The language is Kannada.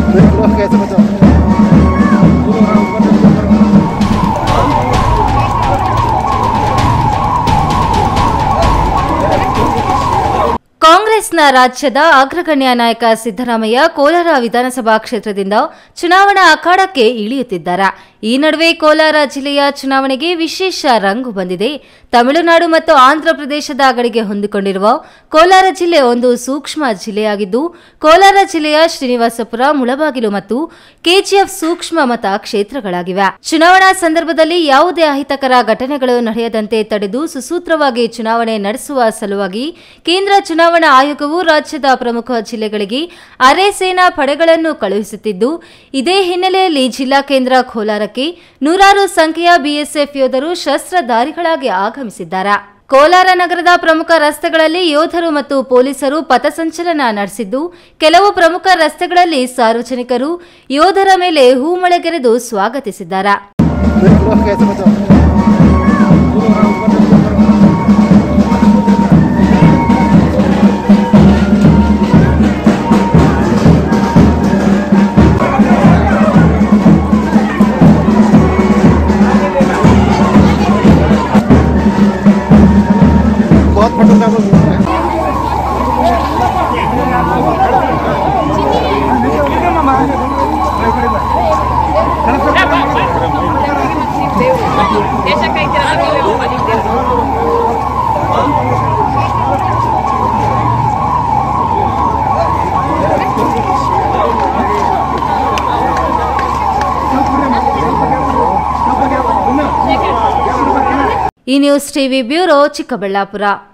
कैसे बचाओ ಕಾಂಗ್ರೆಸ್ನ ರಾಜ್ಯದ ಅಗ್ರಗಣ್ಯ ನಾಯಕ ಸಿದ್ದರಾಮಯ್ಯ ಕೋಲಾರ ವಿಧಾನಸಭಾ ಕ್ಷೇತ್ರದಿಂದ ಚುನಾವಣಾ ಅಖಾಡಕ್ಕೆ ಇಳಿಯುತ್ತಿದ್ದಾರೆ ಈ ನಡುವೆ ಕೋಲಾರ ಜಿಲ್ಲೆಯ ಚುನಾವಣೆಗೆ ವಿಶೇಷ ರಂಗು ಬಂದಿದೆ ತಮಿಳುನಾಡು ಮತ್ತು ಆಂಧ್ರಪ್ರದೇಶದ ಗಡಿಗೆ ಹೊಂದಿಕೊಂಡಿರುವ ಕೋಲಾರ ಜಿಲ್ಲೆ ಒಂದು ಸೂಕ್ಷ್ಮ ಜಿಲ್ಲೆಯಾಗಿದ್ದು ಕೋಲಾರ ಜಿಲ್ಲೆಯ ಶ್ರೀನಿವಾಸಪುರ ಮುಳಬಾಗಿಲು ಮತ್ತು ಕೆಜಿಎಫ್ ಸೂಕ್ಷ್ಮ ಮತ ಕ್ಷೇತ್ರಗಳಾಗಿವೆ ಚುನಾವಣಾ ಸಂದರ್ಭದಲ್ಲಿ ಯಾವುದೇ ಅಹಿತಕರ ಘಟನೆಗಳು ನಡೆಯದಂತೆ ತಡೆದು ಸುಸೂತ್ರವಾಗಿ ಚುನಾವಣೆ ನಡೆಸುವ ಸಲುವಾಗಿ ಕೇಂದ್ರ ಚುನಾವಣಾ ಆಯೋಗವು ರಾಜ್ಯದ ಪ್ರಮುಖ ಜಿಲ್ಲೆಗಳಿಗೆ ಅರೆ ಸೇನಾ ಪಡೆಗಳನ್ನು ಕಳುಹಿಸುತ್ತಿದ್ದು ಇದೇ ಹಿನ್ನೆಲೆಯಲ್ಲಿ ಜಿಲ್ಲಾ ಕೇಂದ್ರ ಕೋಲಾರಕ್ಕೆ ನೂರಾರು ಸಂಖ್ಯೆಯ ಬಿಎಸ್ಎಫ್ ಯೋಧರು ಶಸ್ತ್ರಧಾರಿಗಳಾಗಿ ಆಗಮಿಸಿದ್ದಾರೆ ಕೋಲಾರ ನಗರದ ಪ್ರಮುಖ ರಸ್ತೆಗಳಲ್ಲಿ ಯೋಧರು ಮತ್ತು ಪೊಲೀಸರು ಪಥಸಂಚಲನ ನಡೆಸಿದ್ದು ಕೆಲವು ಪ್ರಮುಖ ರಸ್ತೆಗಳಲ್ಲಿ ಸಾರ್ವಜನಿಕರು ಯೋಧರ ಮೇಲೆ ಹೂಮಳೆಗೆರೆದು ಸ್ವಾಗತಿಸಿದ್ದಾರೆ कैसे बचाओ बहुत पटुका ದೇಶಕ್ಕೈತಿ ಈ ನ್ಯೂಸ್ ಟಿವಿ ಬ್ಯೂರೋ ಚಿಕ್ಕಬಳ್ಳಾಪುರ